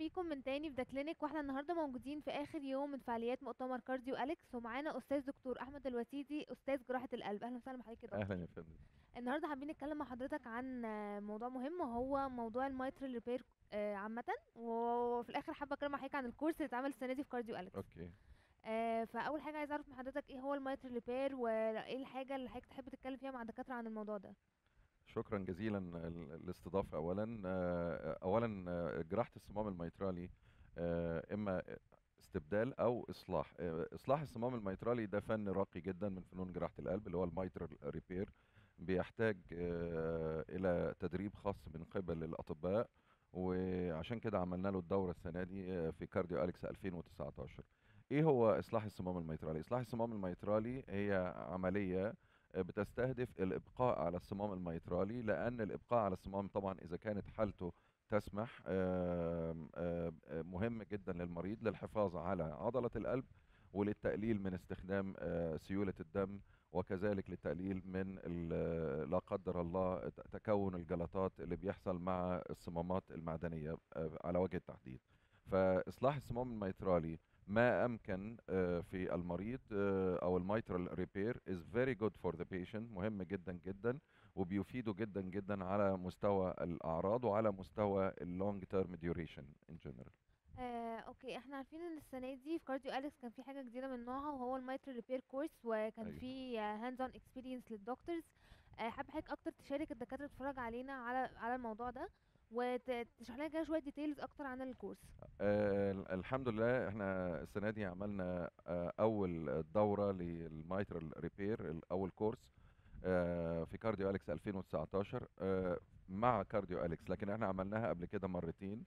بيكم من تاني في ذا كلينيك واحنا النهارده موجودين في اخر يوم من فعاليات مؤتمر كارديو اليكس ومعانا استاذ دكتور احمد الوسيدي استاذ جراحه القلب اهلا وسهلا بحضرتك يا دكتور اهلا يا فندم النهارده حابين نتكلم مع حضرتك عن آه، موضوع مهم وهو موضوع المايترال ريبير عامه وفي الاخر حابه اتكلم مع حضرتك عن الكورس اللي اتعمل السنه دي في كارديو اليكس اوكي آه، فاول حاجه عايزه اعرف من حضرتك ايه هو المايترال ريبير وايه الحاجه اللي حضرتك تحب تتكلم فيها مع الدكاتره عن الموضوع ده شكرا جزيلا ال- الاستضافه اولا آه، اولا آه، جراحه الصمام الميترالي آه، اما استبدال او اصلاح آه، اصلاح الصمام الميترالي ده فن راقي جدا من فنون جراحه القلب اللي هو الميترال ريبير بيحتاج آه، الى تدريب خاص من قبل الاطباء وعشان كده عملنا له الدوره السنه دي آه، في كارديو اليكس 2019 ايه هو اصلاح الصمام الميترالي اصلاح الصمام الميترالي هي عمليه بتستهدف الابقاء على الصمام الميترالي لان الابقاء على الصمام طبعا اذا كانت حالته تسمح آم، آم، آم، مهم جدا للمريض للحفاظ على عضله القلب وللتقليل من استخدام آه، سيوله الدم وكذلك للتقليل من ال- لا قدر الله ت- تكون الجلطات اللي بيحصل مع الصمامات المعدنيه آه، على وجه التحديد فاصلاح الصمام الميترالي ما امكن آه، في المريض آه، او الميترال ريبير از فيري جود فور ذا بيشنت مهم جدا جدا وبيفيده جدا جدا على مستوى الاعراض وعلى مستوى اللونج تيرم ديوريشن ان جنرال آه، اوكي احنا عارفين ان السنه دي في كارديو اليكس كان في حاجه جديده من نوعها وهو المايترال ريبير كورس وكان أيوة. في هاندز اون اكسبيرينس للدكتورز آه، حابه حضرتك اكتر تشارك الدكاتره تتفرج علينا على على الموضوع ده وتشرح لنا كده شويه ديتيلز اكتر عن الكورس آه الحمد لله احنا السنه دي عملنا آه اول دوره للميترال ريبير اول كورس آه في كارديو اليكس 2019 آه مع كارديو اليكس لكن احنا عملناها قبل كده مرتين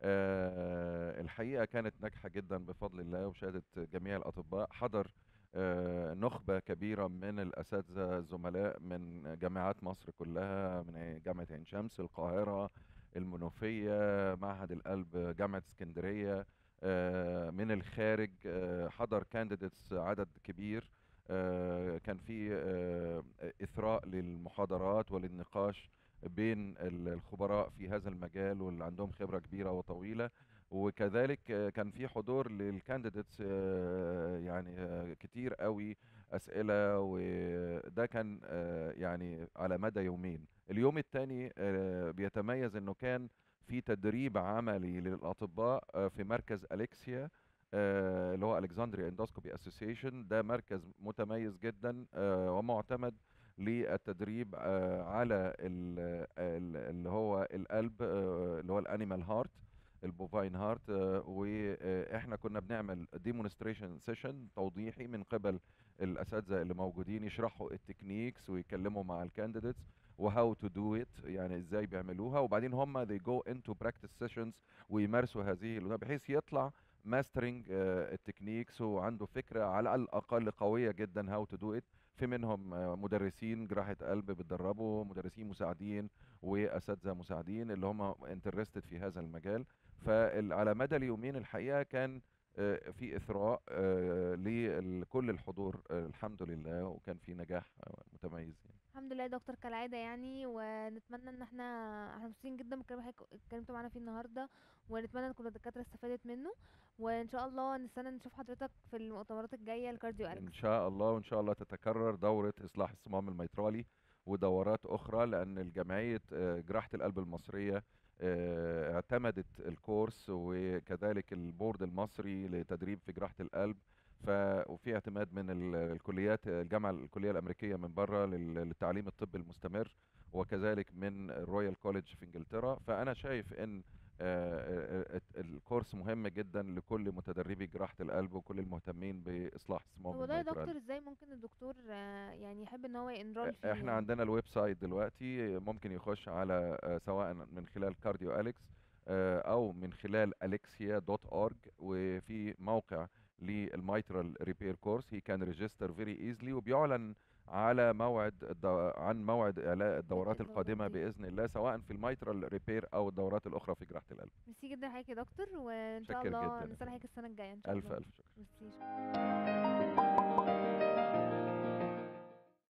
آه الحقيقه كانت ناجحه جدا بفضل الله وشهاده جميع الاطباء حضر آه نخبه كبيره من الاساتذه الزملاء من جامعات مصر كلها من جامعه عين شمس القاهره المنوفيه معهد القلب جامعه اسكندريه آه، من الخارج آه، حضر كانديديتس عدد كبير آه، كان في آه، اثراء للمحاضرات وللنقاش بين ال- الخبراء في هذا المجال واللي عندهم خبره كبيره وطويله وكذلك آه، كان في حضور للكانديديتس آه، يعني آه، كتير قوي اسئله وده كان آه، يعني على مدى يومين اليوم الثاني بيتميز انه كان في تدريب عملي للاطباء آه، في مركز اليكسيا آه، اللي هو الكسندريا اندوسكوبي اسوسيشن ده مركز متميز جدا آه، ومعتمد للتدريب آه، على ال- ال- اللي هو القلب آه، اللي هو الانيمال هارت البوفاين هارت واحنا كنا بنعمل ديمونستريشن سيشن توضيحي من قبل الاساتذه اللي موجودين يشرحوا التكنيكس ويتكلموا مع الكانديديتس وهاو تو دو ات يعني ازاي بيعملوها وبعدين هم they go into practice sessions ويمارسوا هذه اللغة بحيث يطلع ماسترنج التكنيكس وعنده فكره على الاقل قويه جدا هاو تو دو ات في منهم آه، مدرسين جراحه قلب بتدربوا مدرسين مساعدين واساتذه مساعدين اللي هم انترستد في هذا المجال فعلى مدى اليومين الحقيقه كان آه، في اثراء آه، لكل الحضور آه، الحمد لله وكان في نجاح آه، متميز يعني. الحمد لله يا دكتور كالعاده يعني ونتمنى ان احنا احنا مبسوطين جدا بالكلام اللي حضرتك اتكلمتوا معانا فيه النهارده ونتمنى ان كل الدكاتره استفادت منه وان شاء الله نستنى نشوف حضرتك في المؤتمرات الجايه الكارديو ان اليكس شاء الله وان شاء الله تتكرر دوره اصلاح الصمام الميترالي ودورات اخرى لان الجمعيه آه، جراحه القلب المصريه آه، اعتمدت الكورس وكذلك البورد المصري لتدريب في جراحه القلب ف وفي اعتماد من ال- الكليات الجامعه الكليه الامريكيه من بره لل- للتعليم الطبي المستمر وكذلك من الرويال كوليدج في انجلترا فانا شايف ان آه، آه، آه، الكورس مهم جدا لكل متدربي جراحه القلب وكل المهتمين باصلاح الصمام هو ده يا الميترالي دكتور ازاي ممكن الدكتور آه، يعني يحب ان هو ينرول فيه احنا يعني؟ عندنا الويب سايت دلوقتي ممكن يخش على آه، سواء من خلال كارديو اليكس او من خلال اليكسيا دوت اورج وفي موقع للميترال ريبير كورس هي كان ريجستر فيري ايزلي وبيعلن على موعد الدو... عن موعد اعلاء الدورات الدورات القادمه دي. باذن الله سواء في الميترال ريبير او الدورات الاخرى في جراحه القلب ميرسي جدا حضرتك يا دكتور وان شاء شكر الله جدا. نستنى حضرتك السنه الجايه ان شاء الف الله الف شكر ميرسي